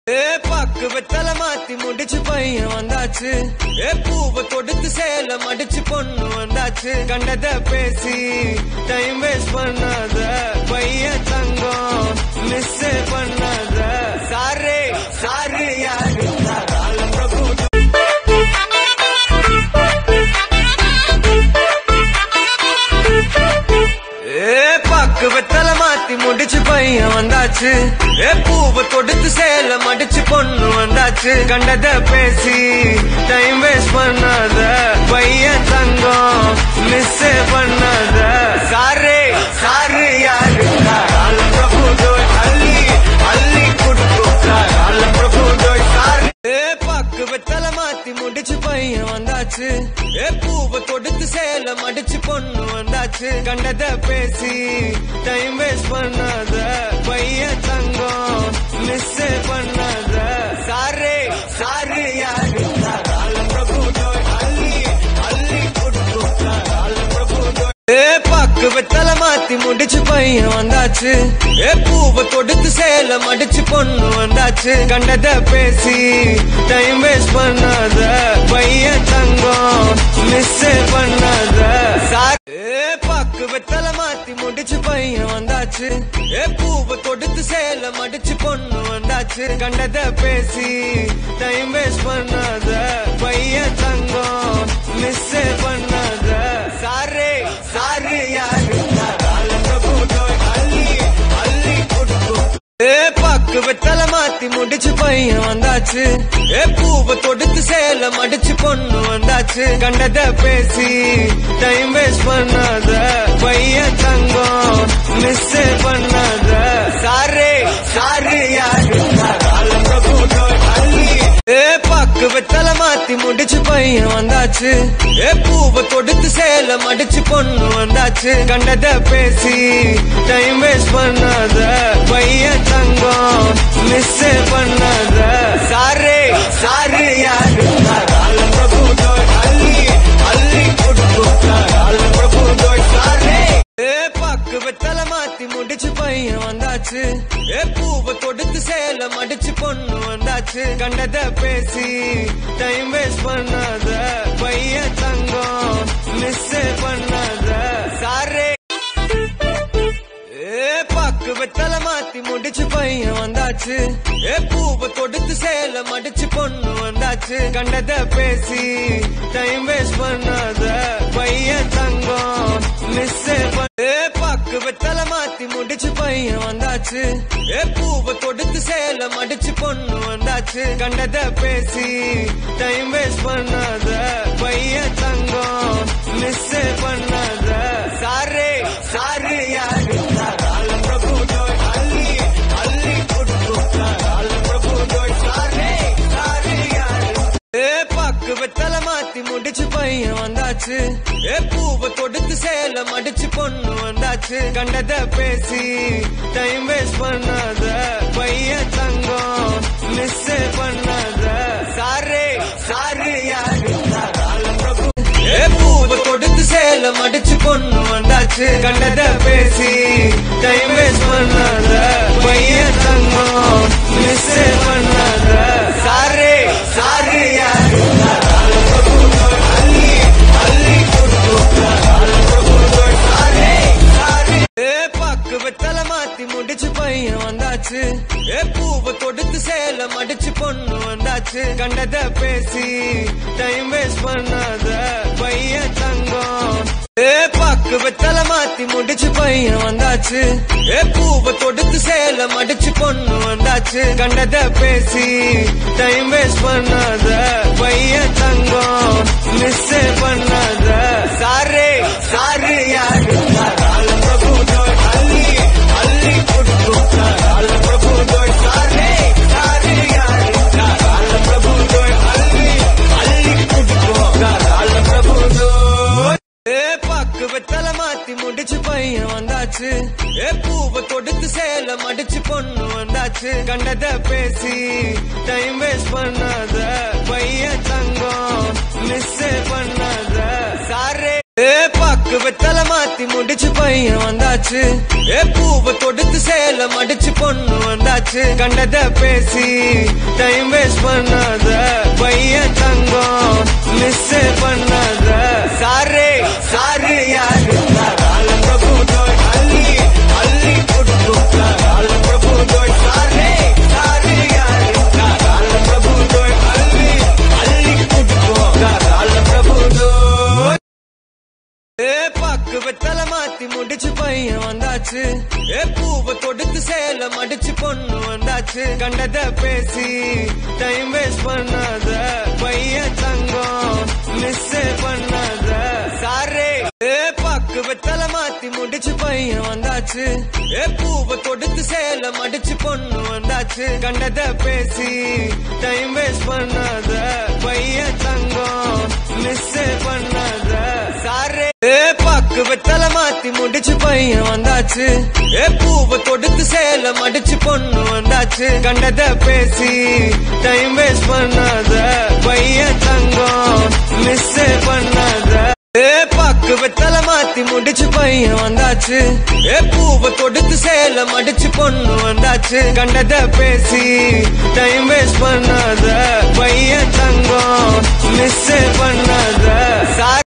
ஏ பாக்கு வெத்தல மாத்தி முடிச்சு பையன் வந்தாச்சு ஏ பூவை தொடுத்து சேல மடிச்சு பொண்ணு வந்தாச்சு கண்டத பேசி டைம் வேஸ்ட் பண்ணாத பையன் தங்கம் மிஸ் பண்ணாத சாரே சாரு யாரு கால பிரபு ஏ பாக்கு வெத்தல மாத்தி முடிச்சு பையன் வந்தாச்சு ஏ பூவை தொடுத்து சேல மடிச்சு பொண்ணு வந்தாச்சு கண்டத பேசி டைம் வேஸ்ட் பண்ணாத பையன் தங்கம் மிஸ் பண்ணாத சாரே சாரு யாரு கால பிரபு தோய் அள்ளி அள்ளி குடுக்கும் கால பிரபு தோய் சாரு ஏ பாக்கு வெத்தல மாத்தி முடிச்சு பையன் வந்தாச்சு ஏ பூவை தொடுத்து சேல மடிச்சு பொண்ணு வந்தாச்சு கண்டத பேசி டைம் வேஸ்ட் பண்ணாத பையன் தங்கம் மிஸ் பண்ணாத சாரே சாரு யாரு கால பிரபு தோய் அள்ளி அள்ளி குடுக்கும் கால பிரபு தோய் ஏ பாக்கு வெத்தல மாத்தி முடிச்சு பையன் வந்தாச்சு ஏ பூவை தொடுத்து சேல மடிச்சு பொண்ணு வந்தாச்சு கண்டத பேசி டைம் வேஸ்ட் பண்ணாத பையன் தங்கம் மிஸ் பண்ணாத சார் ஏ பாக்கு வெத்தல மாத்தி முடிச்சு பையன் வந்தாச்சு ஏ பூவை தொடுத்து சேல மடிச்சு பொண்ணு வந்தாச்சு கண்டத பேசி டைம் வேஸ்ட் பண்ணாத பையன் தங்கம் மிஸ் பண்ணாத சாரே சாரு யாரு கால பிரபு தோய் அள்ளி அள்ளி குடுக்கும் ஏ பாக்கு வெத்தல மாத்தி முடிச்சு பையன் வந்தாச்சு ஏ பூவை தொடுத்து சேல மடிச்சு பொண்ணு வந்தாச்சு கண்டத பேசி டைம் வேஸ்ட் பண்ணாத பையன் தங்கம் மிஸ் பண்ணாத சாரே சாரு யாரு கால பிரபு தோய் அள்ளி ஏ பாக்கு வெத்தல மாத்தி முடிச்சு பையன் வந்தாச்சு ஏ பூவை தொடுத்து சேல மடிச்சு பொண்ணு வந்தாச்சு கண்டத பேசி டைம் வேஸ்ட் பண்ணாத பையன் தங்கம் மிஸ் பண்ணாத சாரே சாரு யாரு கால பிரபு தோய் அள்ளி அள்ளி குடுக்கும் கால பிரபு தோய் சாரே ஏ பாக்கு வெத்தல மாத்தி முடிச்சு பையன் வந்தாச்சு ஏ பூவை தொடுத்து சேல மடிச்சு பொண்ணு வந்தாச்சு கண்டத பேசி டைம் வேஸ்ட் பண்ணாத பையன் தங்கம் மிஸ் பண்ணாத சாரே ஏ பாக்கு வெத்தல மாத்தி முடிச்சு பையன் வந்தாச்சு ஏ பூவை தொடுத்து சேல மடிச்சு பொண்ணு வந்தாச்சு கண்டத பேசி டைம் வேஸ்ட் பண்ணாத பையன் தங்கம் மிஸ் ஏ பாக்கு வெத்தல மாத்தி முடிச்சு பையன் வந்தாச்சு ஏ பூவை தொடுத்து சேல மடிச்சு பொண்ணு வந்தாச்சு கண்டத பேசி டைம் வேஸ்ட் பண்ணாத பையன் தங்கம் மிஸ் பண்ணாத சாரே சாரு யாரு கால பிரபு தோய் அள்ளி அள்ளி குடுக்கும் கால பிரபு தோய் சாரே சாரு யாரு ஏ பாக்கு வெத்தல மாத்தி முடிச்சு பையன் வந்தாச்சு ஏ பூவை தொடுத்து சேல மடிச்சு பொண்ணு வந்தாச்சு கண்டத பேசி டைம் வேஸ்ட் பண்ணாத பையன் தங்கம் மிஸ் பண்ணாத சாரே சாரு யாரு கால பிரபு ஏ பூவை தொடுத்து சேல மடிச்சு பொண்ணு வந்தாச்சு கண்டத பேசி டைம் வேஸ்ட் பண்ணாத பையன் தங்கம் மிஸ் பண்ணாத சாரே சாரு யாரு கால பிரபு தோய் அள்ளி அள்ளி குடுக்கும் கால பிரபு தோய் சாரே சாரு ஏ பாக்கு வெத்தல மாத்தி முடிச்சு பையன் வந்தாச்சு ஏ பூவை தொடுத்து சேல மடிச்சு பொண்ணு வந்தாச்சு கண்டத பேசி டைம் வேஸ்ட் பண்ணாத பையன் தங்கம் ஏ பாக்கு வெத்தல மாத்தி முடிச்சு பையன் வந்தாச்சு ஏ பூவை தொடுத்து சேல மடிச்சு பொண்ணு வந்தாச்சு கண்டத பேசி டைம் வேஸ்ட் பண்ணாத பையன் தங்கம் மிஸ் பண்ணாத சாரே சாரு யாரு கால பிரபு தோய் அள்ளி அள்ளி குடுக்கும் கால பிரபு தோய் சாரே சாரு யாரு கால பிரபு தோய் அள்ளி அள்ளி குடுக்கும் கால பிரபு தோய் ஏ பாக்கு வெத்தல மாத்தி முடிச்சு பையன் வந்தாச்சு ஏ பூவை தொடுத்து சேல மடிச்சு பொண்ணு வந்தாச்சு கண்டத பேசி டைம் வேஸ்ட் பண்ணாத பையன் தங்கம் மிஸ் பண்ணாத சாரே ஏ பாக்கு வெத்தல மாத்தி முடிச்சு பையன் வந்தாச்சு ஏ பூவை தொடுத்து சேல மடிச்சு பொண்ணு வந்தாச்சு கண்டத பேசி டைம் வேஸ்ட் பண்ணாத பையன் தங்கம் மிஸ் பண்ணாத சாரே சாரு யாரு கால பிரபு தோய் அள்ளி அள்ளி புட்டு கால பிரபு தோய் சாரே சாரு யாரு கால பிரபு தோய் அள்ளி அள்ளி புட்டு கால பிரபு தோய் ஏ பாக்கு வெத்தல மாத்தி முடிச்சு பையன் வந்தாச்சு ஏ பூவை தொடுத்து சேல மடிச்சு பொண்ணு வந்தாச்சு கண்டத பேசி டைம் வேஸ்ட் பண்ணாத பையன் தங்கம் மிஸ் பண்ணாத சாரே ஏ பாக்கு வெத்தல மாத்தி முடிச்சு பையன் வந்தாச்சு ஏ பூவை தொடுத்து சேல மடிச்சு பொண்ணு வந்தாச்சு கண்டத பேசி டைம் வேஸ்ட் பண்ணாத பையன் தங்கம் மிஸ் பண்ணாத சாரே ஏ பாக்கு வெத்தல மாத்தி முடிச்சு பையன் வந்தாச்சு ஏ பூவை தொடுத்து சேல மடிச்சு பொண்ணு வந்தாச்சு கண்டத பேசி டைம் வேஸ்ட் பண்ணாத பையன் தங்கம் மிஸ் பண்ணாத ஏ பாக்கு வெத்தல மாத்தி முடிச்சு பையன் வந்தாச்சு ஏ பூவை தொடுத்து சேல மடிச்சு பொண்ணு வந்தாச்சு கண்டத பேசி டைம் வேஸ்ட் பண்ணாத பையன் தங்கம் மிஸ் பண்ணாத